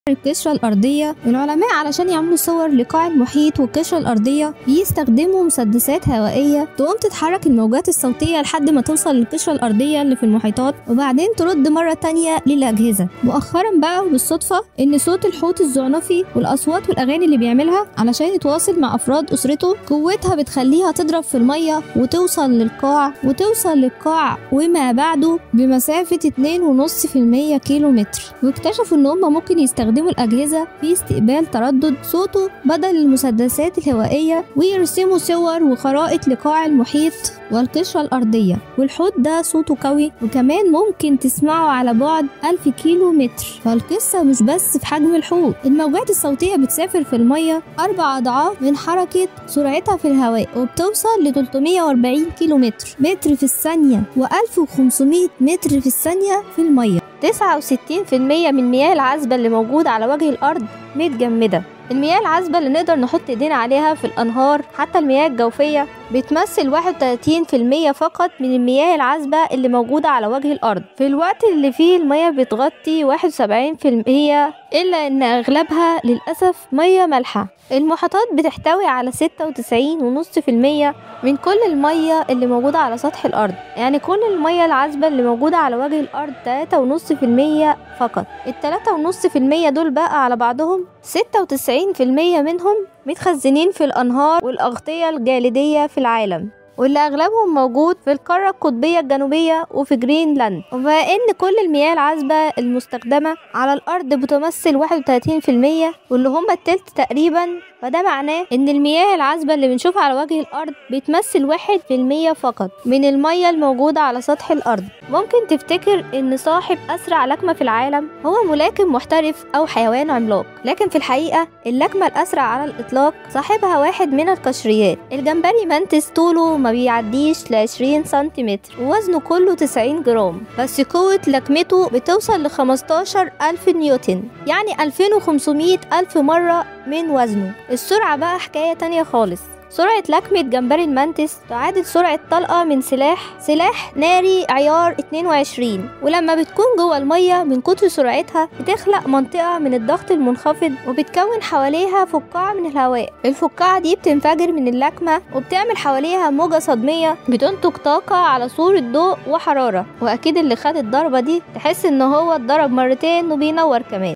القشرة الأرضية العلماء علشان يعملوا صور لقاع المحيط والقشرة الأرضية بيستخدموا مسدسات هوائية تقوم تتحرك الموجات الصوتية لحد ما توصل للقشرة الأرضية اللي في المحيطات وبعدين ترد مرة تانية للأجهزة مؤخرا بقى بالصدفة إن صوت الحوت الزعنفي والأصوات والأغاني اللي بيعملها علشان يتواصل مع أفراد أسرته قوتها بتخليها تضرب في المية وتوصل للقاع وتوصل للقاع وما بعده بمسافة 2.5% كيلو متر واكتشفوا إن هم ممكن يستخدموا الأجهزة في استقبال تردد صوته بدل المسدسات الهوائية ويرسموا صور وخرائط لقاع المحيط والقشرة الأرضية والحوت ده صوته قوي وكمان ممكن تسمعه على بعد ألف كيلو متر فالقصة مش بس في حجم الحوت الموجات الصوتية بتسافر في المية أربع أضعاف من حركة سرعتها في الهواء وبتوصل ل 340 كيلو متر متر في الثانية و1500 متر في الثانية في المية 69% من المياه العذبة اللي موجودة على وجه الأرض متجمدة المياه العذبة اللي نقدر نحط ايدينا عليها في الأنهار حتى المياه الجوفية بتمثل 31% فقط من المياه العذبة اللي موجودة على وجه الأرض في الوقت اللي فيه المياه بتغطي 71% إلا إن أغلبها للأسف مياه مالحة المحيطات بتحتوي على 96.5% من كل المية اللي موجودة على سطح الأرض يعني كل المية العذبة اللي موجودة على وجه الأرض 3.5% فقط ال 3.5% دول بقى على بعضهم 96% منهم متخزنين في الأنهار والأغطية الجليدية في العالم واللي أغلبهم موجود في القارة القطبية الجنوبية وفي جرينلاند وبما إن كل المياه العذبة المستخدمة على الأرض بتمثل 31% واللي هم التلت تقريبا فده معناه إن المياه العذبة اللي بنشوفها على وجه الأرض بتمثل واحد في المية فقط من المية الموجودة على سطح الأرض ممكن تفتكر إن صاحب أسرع لكمة في العالم هو ملاكم محترف أو حيوان عملاق لكن في الحقيقة اللكمة الأسرع على الإطلاق صاحبها واحد من القشريات الجمبري منتس طوله ما بيعديش ل 20 سنتيمتر ووزنه كله 90 جرام بس قوة لكمته بتوصل ل 15 ألف نيوتن يعني 2500 ألف مرة من وزنه السرعة بقى حكاية تانية خالص سرعة لكمة جمبري المانتس تعادل سرعة طلقة من سلاح سلاح ناري عيار 22 ولما بتكون جوه المية من كتر سرعتها بتخلق منطقة من الضغط المنخفض وبتكون حواليها فقاعة من الهواء الفقاعة دي بتنفجر من اللكمة وبتعمل حواليها موجة صدمية بتنتج طاقة على صورة ضوء وحرارة وأكيد اللي خد الضربة دي تحس إن هو اتضرب مرتين وبينور كمان